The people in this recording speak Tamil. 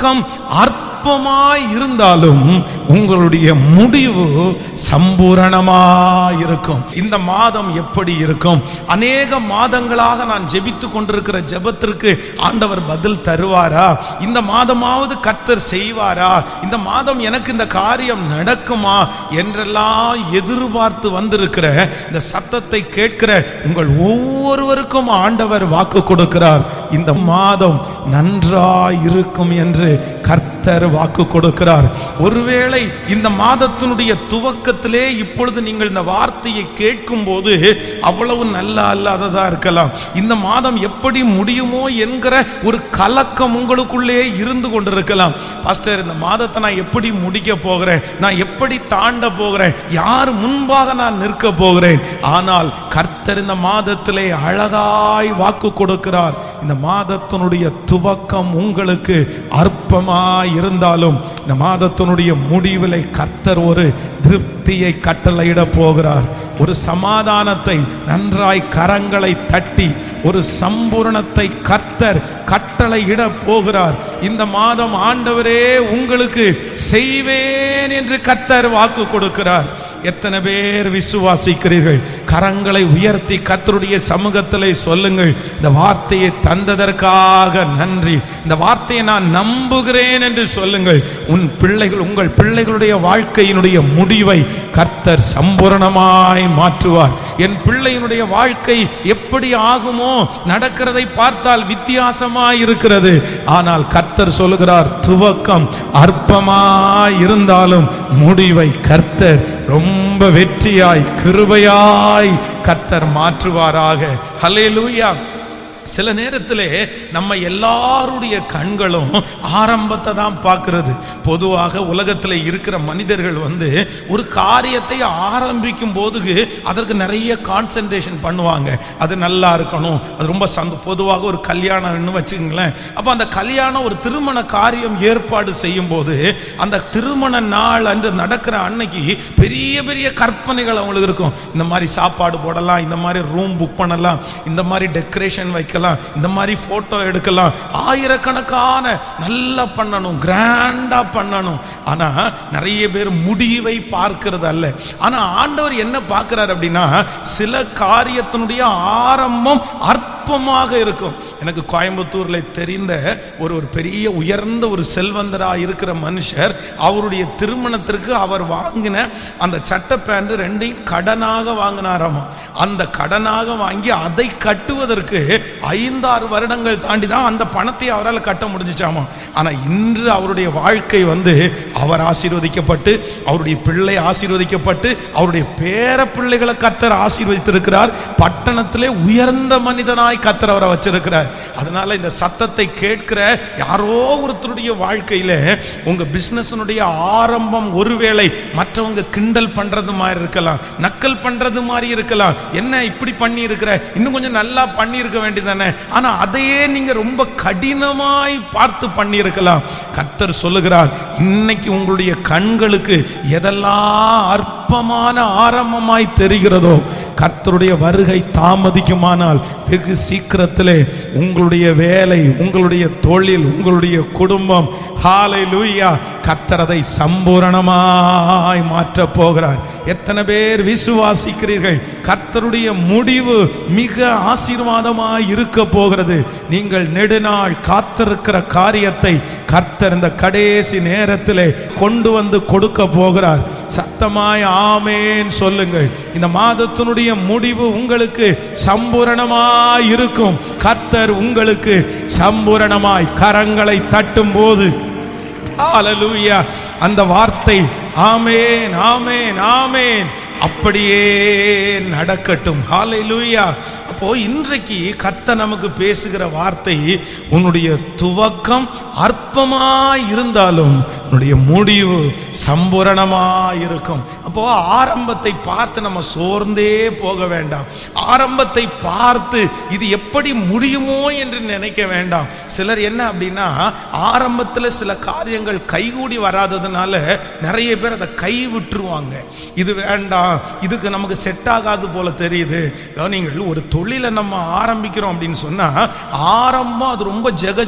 துவக்கம் அற்பமாய் இருந்தாலும் உங்களுடைய முடிவு சம்பூரணமாய் இருக்கும் இந்த மாதம் எப்படி இருக்கும் அநேக மாதங்களாக நான் ஜெபித்து கொண்டிருக்கிற ஜெபத்திற்கு ஆண்டவர் பதில் தருவாரா இந்த மாதமாவது கர்த்தர் செய்வாரா இந்த மாதம் எனக்கு இந்த காரியம் நடக்குமா என்றெல்லாம் எதிர்பார்த்து வந்திருக்கிற இந்த சத்தத்தை கேட்கிற உங்கள் ஒவ்வொருவருக்கும் ஆண்டவர் வாக்கு கொடுக்கிறார் இந்த மாதம் நன்றாய் இருக்கும் என்று கர்த்தர் வாக்கு கொடுக்கிறார் ஒருவேளை இந்த மாதத்தினுடைய துவக்கத்திலே இப்பொழுது நீங்கள் இந்த வார்த்தையை கேட்கும் போது அவ்வளவு நல்ல அல்லாததா இருக்கலாம் இந்த மாதம் எப்படி முடியுமோ என்கிற ஒரு கலக்கம் உங்களுக்குள்ளே இருந்து கொண்டிருக்கலாம் பாஸ்டர் இந்த மாதத்தை நான் எப்படி முடிக்க போகிறேன் நான் எப்படி தாண்ட போகிறேன் யார் முன்பாக நான் நிற்க போகிறேன் ஆனால் கர்த்தர் இந்த மாதத்திலே அழகாய் வாக்கு கொடுக்கிறார் இந்த மாதத்தினுடைய துவக்கம் உங்களுக்கு அற்பமாய் இருந்தாலும் இந்த மாதத்தினுடைய முடிவிலை கர்த்தர் ஒரு திருப்தியை கட்டளையிட போகிறார் ஒரு சமாதானத்தை நன்றாய் கரங்களை தட்டி ஒரு சம்பூரணத்தை கர்த்தர் கட்டளையிட போகிறார் இந்த மாதம் ஆண்டவரே உங்களுக்கு செய்வேன் என்று கர்த்தர் வாக்கு கொடுக்கிறார் எத்தனை பேர் விசுவாசிக்கிறீர்கள் கரங்களை உயர்த்தி கர்த்தருடைய சமூகத்திலே சொல்லுங்கள் இந்த வார்த்தையை தந்ததற்காக நன்றி இந்த வார்த்தையை நான் நம்புகிறேன் என்று சொல்லுங்கள் உன் பிள்ளைகள் உங்கள் பிள்ளைகளுடைய வாழ்க்கையினுடைய முடிவை கர்த்தர் சம்பூரணமாய் மாற்றுவார் என் பிள்ளையினுடைய வாழ்க்கை எப்படி ஆகுமோ நடக்கிறதை பார்த்தால் வித்தியாசமாய் இருக்கிறது ஆனால் கர்த்தர் சொல்லுகிறார் துவக்கம் அற்பமாய் இருந்தாலும் முடிவை கர்த்தர் ரொம்ப வெற்றியாய் கிருபையாய் கர்த்தர் மாற்றுவாராக ஹல்லேலூயா சில நேரத்திலே நம்ம எல்லாருடைய கண்களும் ஆரம்பத்தை தான் பார்க்கிறது பொதுவாக உலகத்தில் இருக்கிற மனிதர்கள் வந்து ஒரு காரியத்தை ஆரம்பிக்கும் போது அதற்கு நிறைய கான்சென்ட்ரேஷன் பண்ணுவாங்க அது நல்லா இருக்கணும் அது ரொம்ப சந்த பொதுவாக ஒரு கல்யாணம்னு வச்சுக்கங்களேன் அப்போ அந்த கல்யாணம் ஒரு திருமண காரியம் ஏற்பாடு செய்யும் போது அந்த திருமண நாள் அன்று நடக்கிற அன்னைக்கு பெரிய பெரிய கற்பனைகள் அவங்களுக்கு இருக்கும் இந்த மாதிரி சாப்பாடு போடலாம் இந்த மாதிரி ரூம் புக் பண்ணலாம் இந்த மாதிரி டெக்கரேஷன் வைக்கலாம் இந்த மாதிரி போட்டோ எடுக்கலாம் ஆயிரக்கணக்கான நல்லா பண்ணணும் கிராண்டா பண்ணணும் ஆனா நிறைய பேர் முடிவை பார்க்கிறது அல்ல ஆனா ஆண்டவர் என்ன பார்க்கிறார் அப்படின்னா சில காரியத்தினுடைய ஆரம்பம் அற்பமாக இருக்கும் எனக்கு கோயம்புத்தூர்ல தெரிந்த ஒரு ஒரு பெரிய உயர்ந்த ஒரு செல்வந்தரா இருக்கிற மனுஷர் அவருடைய திருமணத்திற்கு அவர் வாங்கின அந்த சட்டை பேண்ட் ரெண்டையும் கடனாக வாங்கினாராமா அந்த கடனாக வாங்கி அதை கட்டுவதற்கு ஐந்தாறு வருடங்கள் தாண்டி தான் அந்த பணத்தை அவரால் கட்ட முடிஞ்சுச்சாமா ஆனா இன்று அவருடைய வாழ்க்கை வந்து அவர் ஆசீர்வதிக்கப்பட்டு அவருடைய பிள்ளை ஆசீர்வதிக்கப்பட்டு அவருடைய பேர பிள்ளைகளை கத்தர் ஆசீர்வதித்திருக்கிறார் பட்டணத்திலே உயர்ந்த மனிதனாய் கத்தர் அவரை வச்சிருக்கிறார் அதனால இந்த சத்தத்தை கேட்கிற யாரோ ஒருத்தருடைய வாழ்க்கையில உங்க பிசினஸ்னுடைய ஆரம்பம் ஒருவேளை மற்றவங்க கிண்டல் பண்றது மாதிரி இருக்கலாம் நக்கல் பண்றது மாதிரி இருக்கலாம் என்ன இப்படி பண்ணி இருக்கிற இன்னும் கொஞ்சம் நல்லா பண்ணி இருக்க வேண்டியதானே ஆனா அதையே நீங்க ரொம்ப கடினமாய் பார்த்து பண்ணி இருக்கலாம் கர்த்தர் சொல்லுகிறார் இன்னைக்கு உங்களுடைய கண்களுக்கு எதெல்லாம் அற்பமான ஆரம்பமாய் தெரிகிறதோ கர்த்தருடைய வருகை தாமதிக்குமானால் வெகு சீக்கிரத்திலே உங்களுடைய வேலை உங்களுடைய தொழில் உங்களுடைய குடும்பம் ஹாலை லூயா கர்த்தரதை சம்பூரணமாய் மாற்றப் போகிறார் எத்தனை பேர் விசுவாசிக்கிறீர்கள் கர்த்தருடைய முடிவு மிக ஆசீர்வாதமாய் இருக்க போகிறது நீங்கள் நெடுநாள் காத்திருக்கிற காரியத்தை கர்த்தர் இந்த கடைசி நேரத்திலே கொண்டு வந்து கொடுக்க போகிறார் சத்தமாய் ஆமேன் சொல்லுங்கள் இந்த மாதத்தினுடைய முடிவு உங்களுக்கு சம்பூரணமாய் இருக்கும் கர்த்தர் உங்களுக்கு சம்பூரணமாய் கரங்களை தட்டும் போது ஹalleluya அந்த வார்த்தை ஆமேன் ஆமேன் ஆமேன் அப்படியே நடக்கட்டும் ஹalleluya அப்போ இன்றைக்கு கர்த்தர் நமக்கு பேசுகிற வார்த்தை உன்னுடைய துவக்கம் அற்பமாய் இருந்தாலும் உன்னுடைய முடிவு சம்பூரணமாய் இருக்கும் அப்போ ஆரம்பத்தை பார்த்து நம்ம சோர்ந்தே போக வேண்டாம் ஆரம்பத்தை பார்த்து இது எப்படி முடியுமோ என்று நினைக்க வேண்டாம் சிலர் என்ன அப்படின்னா ஆரம்பத்தில் சில காரியங்கள் கைகூடி வராததுனால நிறைய பேர் அதை கை விட்டுருவாங்க இது வேண்டாம் இதுக்கு நமக்கு செட் ஆகாது போல தெரியுது நீங்கள் ஒரு தொழிலை நம்ம ஆரம்பிக்கிறோம் அப்படின்னு சொன்னா ஆரம்பம் அது ரொம்ப ஜெக